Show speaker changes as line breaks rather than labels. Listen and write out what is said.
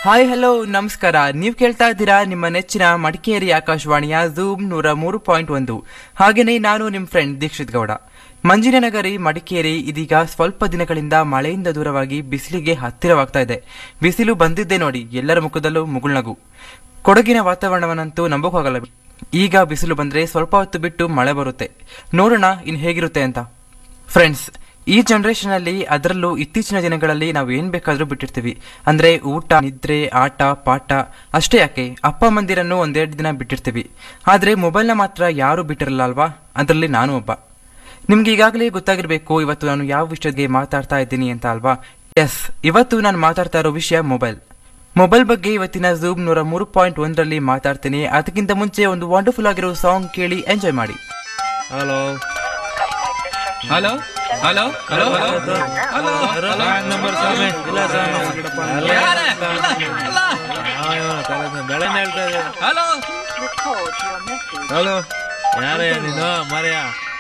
Hi hello ನಮಸ್ಕಾರ ನೀವು ಕೇಳ್ತಾ ಇದ್ದೀರಾ ನಿಮ್ಮ ನೆಚ್ಚಿನ ಮಡಿಕೇರಿ ಆಕಾಶವಾಣಿಯ ಝೂಮ್ ನೂರ ಮೂರು ಪಾಯಿಂಟ್ ಒಂದು ಹಾಗೇನೇ ನಾನು ನಿಮ್ಮ ಫ್ರೆಂಡ್ ದೀಕ್ಷಿತ್ ಗೌಡ ಮಂಜಿನ ನಗರಿ ಮಡಿಕೇರಿ ಇದೀಗ ಸ್ವಲ್ಪ ದಿನಗಳಿಂದ ಮಳೆಯಿಂದ ದೂರವಾಗಿ ಬಿಸಿಲಿಗೆ ಹತ್ತಿರವಾಗ್ತಾ ಇದೆ ಬಿಸಿಲು ಬಂದಿದ್ದೆ ನೋಡಿ ಎಲ್ಲರ ಮುಖದಲ್ಲೂ ಮುಗುಳ್ನಗು ಕೊಡಗಿನ ವಾತಾವರಣವನ್ನಂತೂ ನಂಬೋಕ್ಕಾಗಲ್ಲ ಈಗ ಬಿಸಿಲು ಬಂದ್ರೆ ಸ್ವಲ್ಪ ಹೊತ್ತು ಬಿಟ್ಟು ಮಳೆ ಬರುತ್ತೆ ನೋಡೋಣ ಇನ್ ಹೇಗಿರುತ್ತೆ ಅಂತ ಫ್ರೆಂಡ್ಸ್ ಈ ಜನರೇಷನ್ ಅಲ್ಲಿ ಅದರಲ್ಲೂ ಇತ್ತೀಚಿನ ದಿನಗಳಲ್ಲಿ ನಾವು ಏನ್ ಬೇಕಾದ್ರೂ ಬಿಟ್ಟಿರ್ತೀವಿ ಅಂದ್ರೆ ಊಟ ನಿದ್ರೆ ಆಟ ಪಾಠ ಅಷ್ಟೇ ಯಾಕೆ ಅಪ್ಪ ಮಂದಿರನ್ನು ಒಂದೆರಡು ದಿನ ಬಿಟ್ಟಿರ್ತೀವಿ ಆದ್ರೆ ಮೊಬೈಲ್ನ ಮಾತ್ರ ಯಾರು ಬಿಟ್ಟಿರಲ್ಲ ಅಲ್ವಾ ಅದರಲ್ಲಿ ನಾನು ಒಬ್ಬ ನಿಮ್ಗೆ ಈಗಾಗಲೇ ಗೊತ್ತಾಗಿರ್ಬೇಕು ಇವತ್ತು ನಾನು ಯಾವ ವಿಷಯಕ್ಕೆ ಮಾತಾಡ್ತಾ ಇದ್ದೀನಿ ಅಂತ ಅಲ್ವಾ ಎಸ್ ಇವತ್ತು ನಾನು ಮಾತಾಡ್ತಾ ಇರೋ ವಿಷಯ ಮೊಬೈಲ್ ಮೊಬೈಲ್ ಬಗ್ಗೆ ಇವತ್ತಿನ ಝೂಮ್ ನೂರ ಮೂರು ಪಾಯಿಂಟ್ ಒಂದರಲ್ಲಿ ಮಾತಾಡ್ತೀನಿ ಅದಕ್ಕಿಂತ ಮುಂಚೆ ಒಂದು ವಂಡರ್ಫುಲ್ ಆಗಿರೋ ಸಾಂಗ್ ಕೇಳಿ ಎಂಜಾಯ್ ಮಾಡಿ
hello
hello hello hello hello hello
wrong number ಸ್ವಾಮಿ ಇಲ್ಲ ಸ್ವಾಮಿ
ಯಾರೇ? ಅಲ್ಲ, ಅಲ್ಲ.
ಬೆಳೆ ಹೇಳ್ತಾ ಇದೆ
ಹಲೋ
ಹಲೋ ಯಾರೇ ನೀನು ಮರ್ಯಾ